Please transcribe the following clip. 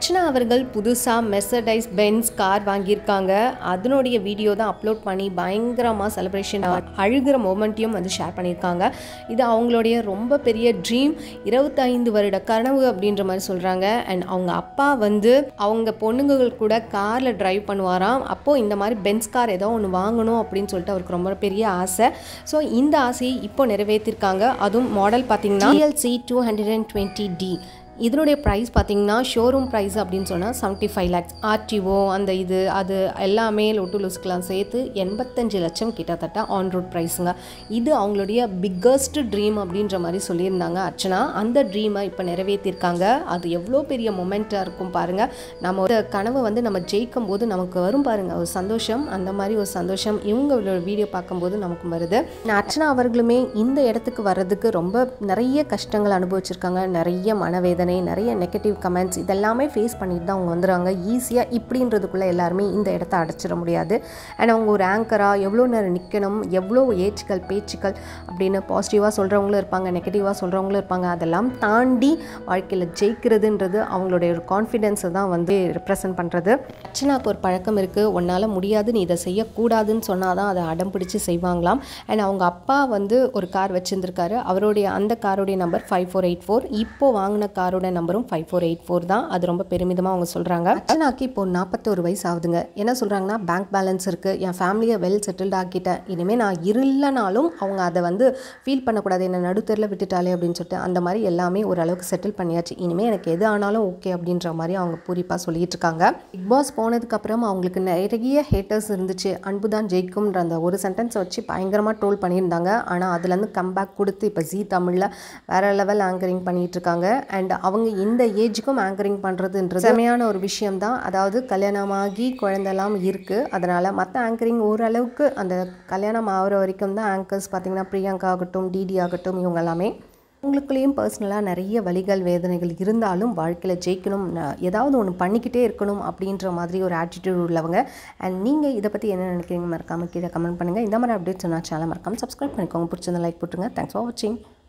அர்ச்சனா அவர்கள் புதுசாக Mercedes Benz car வாங்கியிருக்காங்க அதனுடைய வீடியோ தான் அப்லோட் பண்ணி பயங்கரமாக செலிப்ரேஷன் அழுகிற மொமெண்ட்டையும் வந்து ஷேர் பண்ணியிருக்காங்க இது அவங்களுடைய ரொம்ப பெரிய ட்ரீம் இருபத்தைந்து வருட கனவு அப்படின்ற மாதிரி சொல்கிறாங்க அண்ட் அவங்க அப்பா வந்து அவங்க பொண்ணுங்கள் கூட காரில் டிரைவ் பண்ணுவாராம் அப்போது இந்த மாதிரி பென்ஸ் கார் ஏதோ ஒன்று வாங்கணும் அப்படின்னு சொல்லிட்டு அவருக்கு ரொம்ப பெரிய ஆசை ஸோ இந்த ஆசையை இப்போ நிறைவேற்றிருக்காங்க அதுவும் மாடல் பார்த்தீங்கன்னா TLC two hundred and twenty D இதனுடைய ப்ரைஸ் பார்த்தீங்கன்னா ஷோரூம் ப்ரைஸ் அப்படின்னு சொன்னால் செவன்ட்டி ஃபைவ் லேக்ஸ் ஆர்டிஓ அந்த இது அது எல்லாமே லொட்டு லுஸ்க்கெலாம் சேர்த்து எண்பத்தஞ்சு லட்சம் கிட்டத்தட்ட ஆன் ரோட் ப்ரைஸுங்க இது அவங்களுடைய பிக்கஸ்ட் ட்ரீம் அப்படின்ற மாதிரி சொல்லியிருந்தாங்க அர்ச்சனா அந்த ட்ரீமை இப்போ நிறைவேற்றிருக்காங்க அது எவ்வளோ பெரிய மொமெண்ட்டாக இருக்கும் பாருங்கள் நம்ம ஒரு கனவு வந்து நம்ம ஜெயிக்கும் போது நமக்கு வரும் பாருங்கள் ஒரு சந்தோஷம் அந்த மாதிரி ஒரு சந்தோஷம் இவங்களோட வீடியோ பார்க்கும்போது நமக்கு வருது நான் அர்ச்சனா அவர்களுமே இந்த இடத்துக்கு வர்றதுக்கு ரொம்ப நிறைய கஷ்டங்கள் அனுபவிச்சிருக்காங்க நிறைய மனவேதனை நிறைய நெகட்டிவ் கமெண்ட்ஸ் இதெல்லாமே ஃபேஸ் பண்ணிட்டு தான் அவங்க வந்துடுறாங்க ஈஸியாக இப்படின்றதுக்குள்ளே எல்லாருமே இந்த இடத்த அடைச்சிட முடியாது அண்ட் அவங்க ஒரு ஆங்கராக எவ்வளோ நேரம் நிற்கணும் எவ்வளோ ஏச்சுக்கள் பேச்சுக்கள் அப்படின்னு பாசிட்டிவாக சொல்கிறவங்களும் இருப்பாங்க நெகட்டிவாக சொல்கிறவங்களும் இருப்பாங்க அதெல்லாம் தாண்டி வாழ்க்கையில் ஜெயிக்கிறதுன்றது அவங்களுடைய ஒரு கான்ஃபிடென்ஸை தான் வந்து ரெப்ரசன்ட் பண்ணுறது அர்ச்சனாக்கு ஒரு பழக்கம் இருக்குது உன்னால் முடியாது நீ இதை செய்யக்கூடாதுன்னு சொன்னால் தான் அதை அடம் பிடிச்சி செய்வாங்களாம் அண்ட் அவங்க அப்பா வந்து ஒரு கார் வச்சுருந்துருக்காரு அவருடைய அந்த காருடைய number five four eight four இப்போ வாங்கின காரோட நம்பரும் ஃபைவ் ஃபோர் எயிட் ஃபோர் தான் அது ரொம்ப பெருமிதமாக அவங்க சொல்கிறாங்க அர்ச்சனாக்கு இப்போ நாற்பத்தோரு வயசு ஆகுதுங்க என்ன சொல்கிறாங்கன்னா பேங்க் பேலன்ஸ் இருக்குது என் ஃபேமிலியை வெல் செட்டில்ட் ஆக்கிட்டேன் இனிமேல் நான் இல்லைனாலும் அவங்க அதை வந்து ஃபீல் பண்ணக்கூடாது என்னை நடுத்தரில் விட்டுட்டாலே அப்படின்னு சொல்லிட்டு அந்த மாதிரி எல்லாமே ஓரளவுக்கு செட்டில் பண்ணியாச்சு இனிமேல் எனக்கு எது ஆனாலும் ஓகே அப்படின்ற மாதிரி அவங்க பூரிப்பாக சொல்லிட்டு இருக்காங்க பிக் பாஸ் போனதுக்கப்புறம் அவங்களுக்கு நிறைய ஹேட்டர்ஸ் இருந்துச்சு அன்பு தான் ஜெயிக்கும்ன்ற அந்த ஒரு சென்டென்ஸை வச்சு பயங்கரமாக ட்ரோல் பண்ணியிருந்தாங்க ஆனால் அதுலேருந்து கம்பேக் கொடுத்து இப்போ ஜி தமிழில் வேற லெவல் ஆங்கரிங் பண்ணிட்டு இருக்காங்க அண்ட் அவங்க இந்த ஏஜுக்கும் ஆங்கரிங் பண்ணுறதுன்றது செமையான ஒரு விஷயம் தான் அதாவது கல்யாணமாகி குழந்தெல்லாம் இருக்குது அதனால் மற்ற ஆங்கரிங் ஓரளவுக்கு அந்த கல்யாணம் ஆகிற வரைக்கும் தான் ஆங்கர்ஸ் பார்த்திங்கன்னா பிரியங்கா ஆகட்டும் டிடி ஆகட்டும் இவங்க எல்லாமே உங்களுக்குள்ளேயும் பர்சனலாக நிறைய வலிகள் வேதனைகள் இருந்தாலும் வாழ்க்கையில் ஜெயிக்கணும் ந- ஏதாவது ஒன்று பண்ணிக்கிட்டே இருக்கணும் அப்படின்ற மாதிரி ஒரு ஆட்டிடியூட் உள்ளவங்க அண்ட் நீங்கள் இதை பற்றி என்ன நினைக்கிறீங்க மறக்காமல் கீழே கமெண்ட் பண்ணுங்கள் இந்த மாதிரி அப்டேட்ஸ் நான் சேனல் மறக்காமல் சப்ஸ்கிரைப் பண்ணிக்கோங்க பிடிச்சிருந்த லைக் போட்டுருங்க தேங்க்ஸ் ஃபார் வாட்சிங்